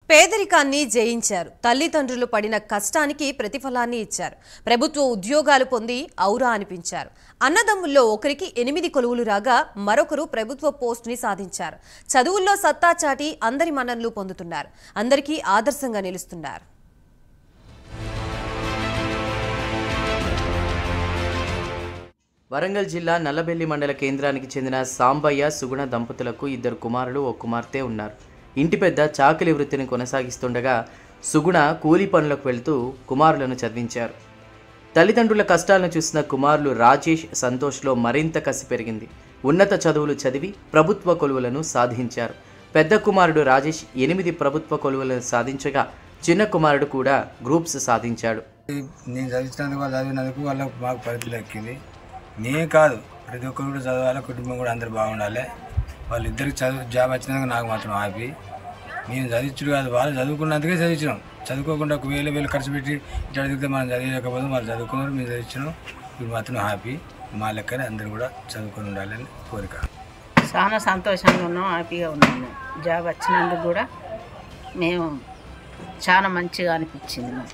పేదరికాన్ని జయించారు తల్లిదండ్రులు పడిన కష్టానికి ప్రతిఫలాన్ని ఇచ్చారు ప్రభుత్వ ఉద్యోగాలు పొంది ఔరా అనిపించారు అన్నదమ్ముల్లో ఒకరికి ఎనిమిది కొలువులు రాగా మరొకరు ప్రభుత్వ పోస్టుని సాధించారు చదువుల్లో సత్తా చాటి అందరి మన్ననలు పొందుతున్నారు అందరికీ ఆదర్శంగా నిలుస్తున్నారు వరంగల్ జిల్లా నల్లబెల్లి మండల కేంద్రానికి చెందిన సాంబయ్య సుగుణ దంపతులకు ఇద్దరు కుమారులు ఓ కుమార్తె ఉన్నారు ఇంటి పెద్ద చాకలి వృత్తిని కొనసాగిస్తుండగా సుగుణ కూలి పనులకు వెళ్తూ కుమారులను చదివించారు తల్లిదండ్రుల కష్టాలను చూసిన కుమారులు రాజేష్ సంతోష్లో మరింత కసి పెరిగింది ఉన్నత చదువులు చదివి ప్రభుత్వ కొలువులను సాధించారు పెద్ద కుమారుడు రాజేష్ ఎనిమిది ప్రభుత్వ కొలువులను సాధించగా చిన్న కుమారుడు కూడా గ్రూప్స్ సాధించాడు నేను చదివించినందుకు వాళ్ళు చదివినందుకు వాళ్ళకు మాకు పరిధులు ఎక్కింది నేను కాదు ప్రతి ఒక్కరు కూడా చదవాలి కుటుంబం కూడా అందరు బాగుండాలి వాళ్ళిద్దరికి చదువు జాబ్ వచ్చినందుకు నాకు మాత్రం హ్యాపీ నేను చదివించుడు కాదు వాళ్ళు చదువుకున్నందుకే చదివించినాం చదువుకోకుండా ఒక వేలు వేలు ఖర్చు పెట్టి ఇట్లా అడిగితే మనం చదివలేకపోతే వాళ్ళు చదువుకున్నారు మేము చదివించినాం ఇప్పుడు మాత్రం హ్యాపీ మా లెక్కనే అందరూ కూడా చదువుకొని ఉండాలని కోరిక చాలా సంతోషంగా ఉన్నాం హ్యాపీగా ఉన్నాము జాబ్ వచ్చినందుకు కూడా మేము చాలా మంచిగా అనిపించింది మాకు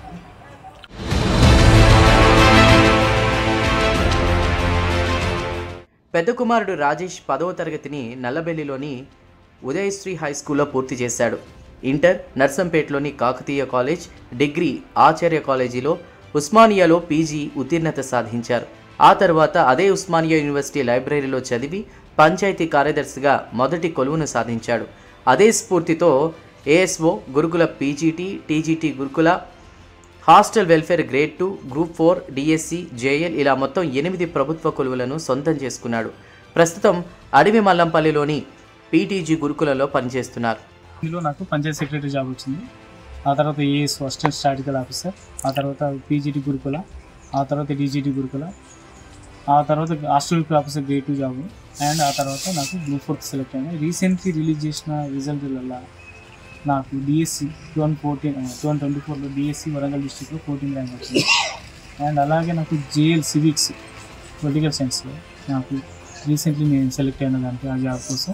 పెద్ద కుమారుడు రాజేష్ పదవ తరగతిని నల్లబెల్లిలోని ఉదయశ్రీ హై స్కూల్లో పూర్తి చేశాడు ఇంటర్ నర్సంపేటలోని కాకతీయ కాలేజ్ డిగ్రీ ఆచార్య కాలేజీలో ఉస్మానియాలో పీజీ ఉత్తీర్ణత సాధించారు ఆ తర్వాత అదే ఉస్మానియా యూనివర్సిటీ లైబ్రరీలో చదివి పంచాయతీ కార్యదర్శిగా మొదటి కొలువును సాధించాడు అదే స్ఫూర్తితో ఏఎస్ఓ గురుకుల పీజీటీ టీజీటీ గురుకుల hostel welfare grade two group four DSC JL ఇలా మొత్తం ఎనిమిది ప్రభుత్వ కొలువులను సొంతం చేసుకున్నాడు ప్రస్తుతం అడవి మల్లంపల్లిలోని పీటీజీ గురుకులలో పనిచేస్తున్నారు ఇందులో నాకు పంచాయత్ సెక్రటరీ జాబ్ వచ్చింది ఆ తర్వాత ఏఎస్ అసిస్టెంట్ స్టాటికల్ ఆఫీసర్ ఆ తర్వాత పీజీటీ గురుకుల ఆ తర్వాత డీజీటీ గురుకుల ఆ తర్వాత hostel officer grade two job and ఆ తర్వాత నాకు గ్రూప్ ఫోర్త్ సెలెక్ట్ అయింది రీసెంట్లీ రిలీజ్ చేసిన రిజల్ట్లలో నాకు DSC two thousand fourteen two thousand twenty ఫోర్లో డిఎస్సి వరంగల్ డిస్టిక్లో ఫోర్టీన్ ర్యాంక్ వచ్చింది అండ్ అలాగే నాకు జేఎల్ సివిక్స్ పొలిటికల్ సైన్స్లో నాకు రీసెంట్లీ నేను సెలెక్ట్ అయిన దానికి ఆ జాబ్ కోసం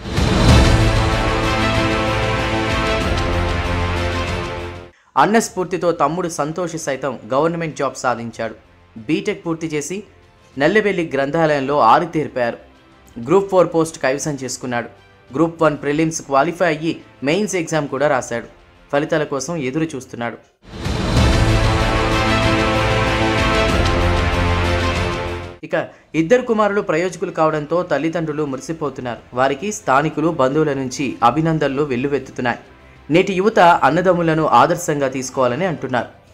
అన్న స్ఫూర్తితో తమ్ముడు సంతోష్ సైతం గవర్నమెంట్ జాబ్ సాధించాడు బీటెక్ పూర్తి చేసి నల్లెవెల్లి గ్రంథాలయంలో ఆరితేరిపారు గ్రూప్ ఫోర్ పోస్ట్ కైవసం చేసుకున్నాడు గ్రూప్ వన్ ప్రిలిమ్స్ క్వాలిఫై అయ్యి మెయిన్స్ ఎగ్జామ్ కూడా రాశాడు ఫలితాల కోసం ఎదురు చూస్తున్నాడు ఇక ఇద్దరు కుమారులు ప్రయోజకులు కావడంతో తల్లిదండ్రులు మురిసిపోతున్నారు వారికి స్థానికులు బంధువుల నుంచి అభినందనలు వెల్లువెత్తుతున్నాయి నేటి యువత అన్నదమ్ములను ఆదర్శంగా తీసుకోవాలని అంటున్నారు